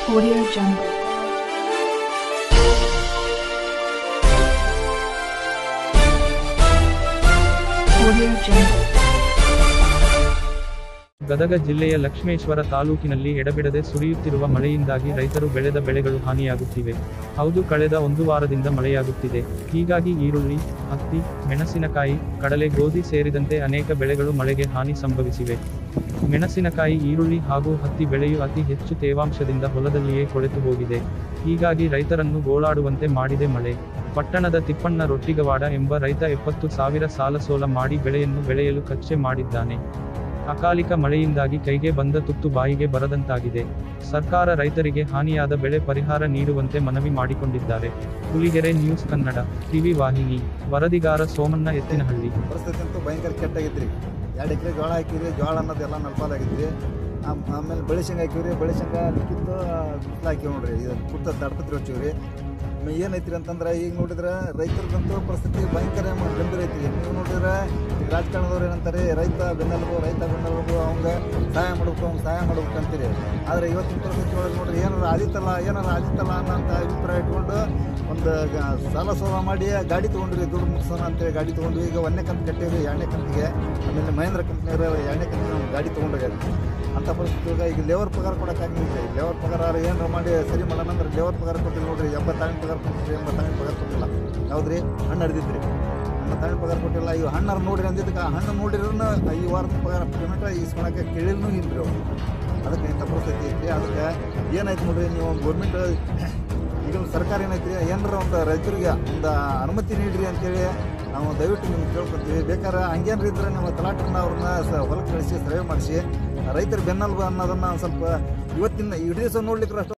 Audio Jungle. Audio Jungle. Gadag ಜಿಲ್ಲೆಯ ಲಕ್ಷ್ಮೇಶ್ವರ ತಾಲೂಕಿನಲ್ಲಿ ಎಡಬಿಡದೆ ಸುರಿಯುತ್ತಿರುವ ಮಳೆಯಿಂದಾಗಿ ರೈತರು ಬೆಳೆದ ಬೆಳೆಗಳು ಹಾನಿಯಾಗುತ್ತಿವೆ ಹೌದು ಕಳೆದ ಒಂದು ವಾರದಿಂದ ಮಳೆಯಾಗುತ್ತಿದೆ ಹೀಗಾಗಿ ಈರುಳ್ಳಿ ಹತ್ತಿ ಮೆಣಸಿನಕಾಯಿ ಕಡಲೆ ಗೋಧಿ ಸೇರಿದಂತೆ ಅನೇಕ ಬೆಳೆಗಳು ಮಳೆಗೆ ಹಾನಿ ಸಂಭವಿಸಿವೆ ಮೆಣಸಿನಕಾಯಿ ಈರುಳ್ಳಿ ಹಾಗೂ ಹತ್ತಿ ಬೆಳೆಯು ಅತಿ ಹೆಚ್ಚು ತೇವಾಂಶದಿಂದ ಹೊಲದಲ್ಲಿಯೇ ಕೊಳೆತು ಹೋಗಿದೆ ಹೀಗಾಗಿ ರೈತರನ್ನು ಗೋಳಾಡುವಂತೆ ಮಾಡಿದೆ ಮಳೆ ಪಟ್ಟಣದ ತಿಪ್ಪಣ್ಣ ರೊಟ್ಟಿಗವಾಡ ಎಂಬ ರೈತ ಎಪ್ಪತ್ತು ಸಾವಿರ ಸಾಲ ಸೋಲ ಮಾಡಿ ಬೆಳೆಯನ್ನು ಬೆಳೆಯಲು ಕಚ್ಚೆ ಮಾಡಿದ್ದಾನೆ ಅಕಾಲಿಕ ಮಳೆಯಿಂದಾಗಿ ಕೈಗೆ ಬಂದ ತುತ್ತು ಬಾಯಿಗೆ ಬರದಂತಾಗಿದೆ ಸರ್ಕಾರ ರೈತರಿಗೆ ಹಾನಿಯಾದ ಬೆಳೆ ಪರಿಹಾರ ನೀಡುವಂತೆ ಮನವಿ ಮಾಡಿಕೊಂಡಿದ್ದಾರೆ ಹುಲಿಗೆರೆ ನ್ಯೂಸ್ ಕನ್ನಡ ಟಿವಿ ವಾಹಿನಿ ವರದಿಗಾರ ಸೋಮಣ್ಣ ಎತ್ತಿನಹಳ್ಳಿ ಪರಿಸ್ಥಿತಿ ಅಂತೂ ಭಯಂಕರ ಕೆಟ್ಟಾಗಿತ್ತು ರೀ ಎರಡು ಎಕರೆ ಜೋಳ ಹಾಕಿವ್ರಿ ಜೋಳ ಅನ್ನೋದೆಲ್ಲ ನಲ್ಪಾಲಾಗಿತ್ತು ಆಮ್- ಆಮೇಲೆ ಬೆಳೆ ಶೇಂಗ ಹಾಕಿವ್ರಿ ಬೆಳೆ ಶೇಂಗ ಲಿಕ್ಕಿತ್ತು ಬಿಸಿಲು ಹಾಕಿವಿ ನೋಡ್ರಿ ಇದು ಕುತ್ತ ತಡ್ಪತ್ರಿ ಹಚ್ಚಿವ್ರಿ ಏನೈತ್ರಿ ಅಂತಂದ್ರೆ ಈಗ ನೋಡಿದ್ರೆ ರೈತರದಂತೂ ಪರಿಸ್ಥಿತಿ ಭಯಂಕರ ಮ- ಗಂಭೀರ ಐತಿ ನೀವು ನೋಡಿದ್ರೆ ಈಗ ರಾಜಕಾರಣದವ್ರು ಏನಂತಾರೆ ರೈತ ಬೆನ್ನೆಲುಬು ರೈತ ಬೆನ್ನೆಲುಬು ಅವಂಗ ಸಹಾಯ ಮಾಡ್ಬೇಕು ಅವ್ನು ಸಹಾಯ ಮಾಡ್ಬೇಕು ಅಂತೀರಿ ಆದರೆ ಇವತ್ತಿನ ಪರಿಸ್ಥಿತಿ ಒಳಗೆ ನೋಡ್ರಿ ಏನಾರ ಆದಿತ್ತಲ್ಲ ಏನಾರ ಆದಿತ್ತಲ್ಲ ಅನ್ನೋಂಥ ಅಭಿಪ್ರಾಯ ಇಟ್ಕೊಂಡು ಒಂದು ಗ- ಸಾಲ ಸೋಲ ಮಾಡಿ ಗಾಡಿ ತೊಗೊಂಡ್ರಿ ದುಡ್ಡು ಮುಗಿಸೋಣ ಅಂತೇಳಿ ಗಾಡಿ ತೊಗೊಂಡ್ವಿ ಈಗ ಒಂದನೇ ಕಂತು ಕಟ್ಟಿವ್ರಿ ಎರಡನೇ ಕಂತಿಗೆ ಆಮೇಲೆ ಮಹೇಂದ್ರ ಕಂಪ್ನಿಯವರು ಎರಡನೇ ಕಂತಿಗೆ ನಮ್ಗೆ ಗಾಡಿ ತೊಗೊಂಡೋಗ್ಯಾರ ಅಂಥ ಪರಿಸ್ಥಿತಿ ಒಳಗೆ ಈಗ ಲೇಬರ್ ಪಗಾರ ಕೊಡೋಕ್ಕಾಗಿಲ್ಲ ಲೇಬರ್ ಪಗಾರ ಏನಾರ ಮಾಡಿ ಸರಿ ಮಾಡೋಣ ಅಂದ್ರೆ ಲೇಬರ್ ಪಗಾರ ಕೊಟ್ಟಿಲ್ಲ ನೋಡ್ರಿ ಎಂಬತ್ತಾಣಿನ ಪಗಾರ ಕೊಟ್ಟಿರಿ ಎಂಬತ್ತಾಣಿನ ಪಗಾರ ಕೊಟ್ಟಿಲ್ಲ ಹೌದ್ರಿ ಹಣ್ಣು ಹರಿದಿದ್ರಿ ಎಂಬತ್ತಾಣಿನ ಪಗಾರ ಕೊಟ್ಟಿಲ್ಲ ಇವು ಹಣ್ಣಾರು ನೋಡ್ರಿ ಅಂದಿದ್ದಕ್ಕೆ ಆ ಹಣ್ಣು ನೋಡಿರೋನು ಈ ವಾರದ ಪಗಾರ ಪೇಮೆಂಟ್ ಇಸ್ಕೊಳಕ್ಕೆ ಕೇಳಿಲ್ನೂ ಇಲ್ರಿ ಅವ್ರು ಅದಕ್ಕೆ ಇಂಥ ಪರಿಸ್ಥಿತಿ ಐತಿ ಅದಕ್ಕೆ ಏನಾಯ್ತು ನೋಡ್ರಿ ನೀವು ಗೌರ್ಮೆಂಟ್ ಈಗ ಸರ್ಕಾರ ಏನೈತಿ ಏನಾರ ಒಂದು ರೈತರಿಗೆ ಒಂದು ಅನುಮತಿ ನೀಡ್ರಿ ಅಂತೇಳಿ ನಾವು ದಯವಿಟ್ಟು ನಿಮ್ಗೆ ಕೇಳ್ಕೊತೀವಿ ಬೇಕಾದ್ರೆ ಹಂಗೇನ್ರ ಇದ್ರೆ ನಮ್ಮ ತಲಾಟರನ್ನ ಅವ್ರನ್ನ ಸ ಹೊಲಕ್ಕೆ ಕಳಿಸಿ ಸರ್ವೆ ಮಾಡಿಸಿ ರೈತರ ಬೆನ್ನಲ್ಬು ಅನ್ನೋದನ್ನ ಒಂದ್ ಸ್ವಲ್ಪ ಇವತ್ತಿನ ಇಡೀ ದಿವಸ ನೋಡ್ಲಿಕ್ಕೆ ಅಷ್ಟು